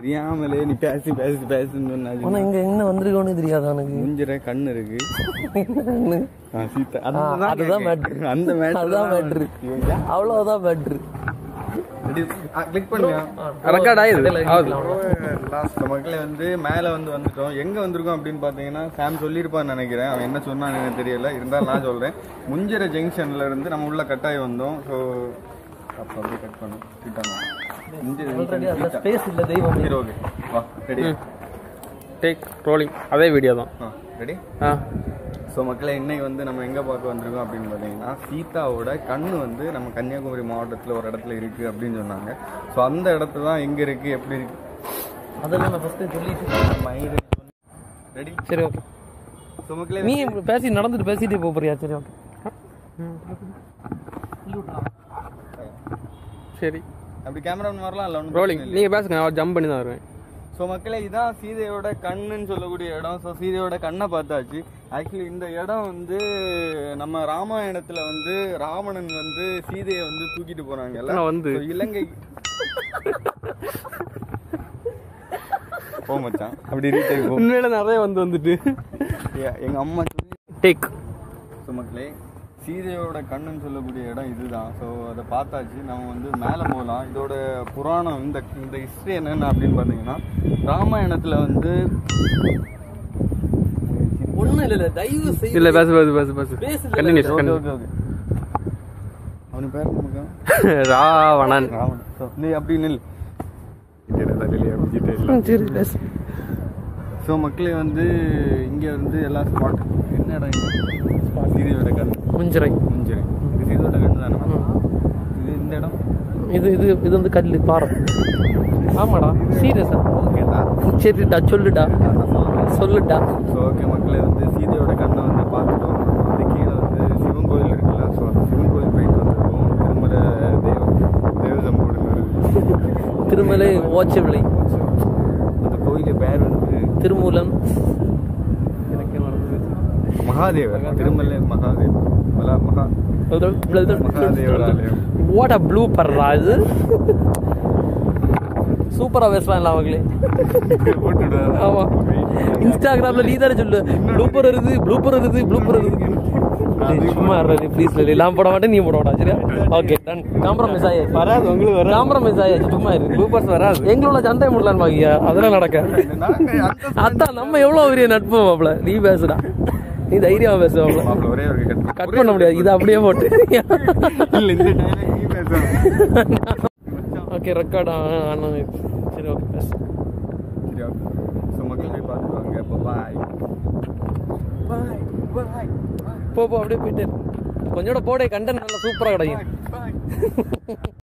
தெரியாமலே நீ பேசி பேசி பேசுன்னு சொன்னாச்சு ஆனா இங்க என்ன வந்திருக்கோன்னு தெரியாது எனக்கு முஞ்சிர கண்ணு இருக்கு என்ன ஆ, சீதா ஆ, அதுதான் மேட்ரு அந்த மேட்ரு அதுதான் மேட்ரு அவ்வளவுதான் மேட்ரு கிளிக் பண்ணுங்க ரெக்கார்ட் ஆயுது லாஸ்ட் மக்களே வந்து மேலே வந்து வந்துட்டோம் எங்கே வந்திருக்கோம் அப்படின்னு பார்த்தீங்கன்னா சாம் சொல்லியிருப்பான்னு நினைக்கிறேன் அவன் என்ன சொன்னான்னு எனக்கு தெரியல இருந்தாலும் நான் சொல்கிறேன் முஞ்சிர ஜங்ஷன்ல இருந்து நம்ம உள்ள கட்டாயி வந்தோம் ஸோ அப்போ அப்படியே கட் பண்ணும் சீட்டாங்க முஞ்சிர ஆல்ரெடி அந்த junction ஸ்பேஸ் இல்ல தெய்வம் சரி ஓகே வா ரெடி டேக் ரோலிங் அதே வீடியோ தான் ஆ ரெடி ஆ ஸோ மக்களே இன்னைக்கு வந்து நம்ம எங்கே பார்க்க வந்திருக்கோம் அப்படின்னு பார்த்தீங்கன்னா சீதாவோட கண்ணு வந்து நம்ம கன்னியாகுமரி மாவட்டத்தில் ஒரு இடத்துல இருக்குது அப்படின்னு சொன்னாங்க ஸோ அந்த இடத்துல தான் எங்கே இருக்குது எப்படி இருக்கு அதெல்லாம் நான் ஃபர்ஸ்ட் சொல்லிட்டு ரெடி சரி ஓகே ஸோ மக்களே நீ பேசி நடந்துட்டு பேசிட்டு போக போறியா சரி ஓகே சரி அப்படி கேமரா வரலாம் இல்லை ஒன்றும் ரோலிங் நீங்கள் பேசுங்க நான் ஜம்ப் பண்ணி தான் வருவேன் ஸோ மக்களே இதான் சீதையோட கண்ணுன்னு சொல்லக்கூடிய இடம் ஸோ சீதையோட கண்ணை பார்த்தாச்சு ஆக்சுவலி இந்த இடம் வந்து நம்ம ராமாயணத்துல வந்து ராவணன் வந்து சீதையை வந்து தூக்கிட்டு போனாங்கல்ல நான் வந்து So, இலங்கை போ மச்சான் அப்படி ரீடேக் போ உண்மையில நிறைய வந்து வந்துட்டு ஏ- எங்க அம்மா சொல்லி டேக் ஸோ மக்களே சீதையோட கண்ணுன்னு சொல்லக்கூடிய இடம் இதுதான் ஸோ அதை பார்த்தாச்சு நம்ம வந்து மேலே போகலாம் இதோட புராணம் இந்த இந்த ஹிஸ்ட்ரி என்னென்ன அப்படின்னு பார்த்தீங்கன்னா ராமாயணத்தில் வந்து ஒண்ணும் இல்ல இல்ல தயவு செய்து இல்ல பேசு பேசு பேசு பேசு பேசு continues okay continue okay okay அவனுக்கு பேர் நமக்கு ராவணன் ராவணன் ஸோ நீ அப்படி நில் இல்லை சரி பேசு ஸோ மக்களே வந்து இங்கே வந்து எல்லாம் ஸ்பாட் என்ன இடம் இங்க? சீதையோட கண் முஞ்சிரை முஞ்சிரை இது சீதையோட கண் தானே இது இந்த இடம் இது இது இது வந்து கல்லு பாறை ஆமாடா சீரியஸா ஓகேடா சரிடா சொல்லுடா சொல்லுடா ஸோ ஓகே மக்களே வந்து சீதையோட கண்ணை வந்து பார்த்துட்டோம் அது கீழே வந்து சிவன் கோயில் இருக்குல்ல ஸோ அந்த சிவன் கோயில் போயிட்டு வந்திருக்கோம் திருமலை தேவ தேவசம்போடு திருமலை ஓச்சவிளை அந்த கோயில் பேர் வந்து திருமூலம் மகாதேவர் திருமலை மகாதேவ் மலா மகா மகாதேவர் ஆலயம் வாட் அ ப்ளூ பர்றா இது சூப்பரா பேசலாம் அவங்களே போட்டுவிடுவாரு. ஆமா இன்ஸ்டாகிராம்ல நீ தானே சொல்லு ப்ளூப்பர் வருது ப்ளூப்பர் வருது ப்ளூப்பர் வருது டேய், சும்மா இருறது ப்ளீஸ் நான் போட மாட்டேன் நீ போட மாட்டா சரியா ஓகே டன் காம்ப்ரமைஸ் ஆயாச்சு வராது உங்களுக்கு வராது காம்ப்ரமைஸ் ஆயாச்சு சும்மா இரு ப்ளூப்பர்ஸ் வராது எங்களோட சண்டை முடியலான்னு பாக்கியா அதெல்லாம் நடக்க நாங்க அந்த அதான் நம்ம எவ்வளவு பெரிய நட்பு மாப்ள நீ பேசுடா நீ தைரியமா பேசு மாப்ள மாப்பிள ஒரே ஒரு கட் கட் பண்ண முடியாது இது அப்படியே போட்டு இல்ல இந்த டைலாக் நீ பேசணும் ஓகே ரெக்கார்ட் ஆனா சரி ஓகே பேசு சரியா ஸோ மக்கள் போய் பார்த்துருவாங்க இப்போ பாய் பாய் பாய் போ போ அப்படியே போயிட்டு இரு. கொஞ்சோட போடே கண்டென்ட் நல்லா சூப்பரா கிடைக்கும் பாய்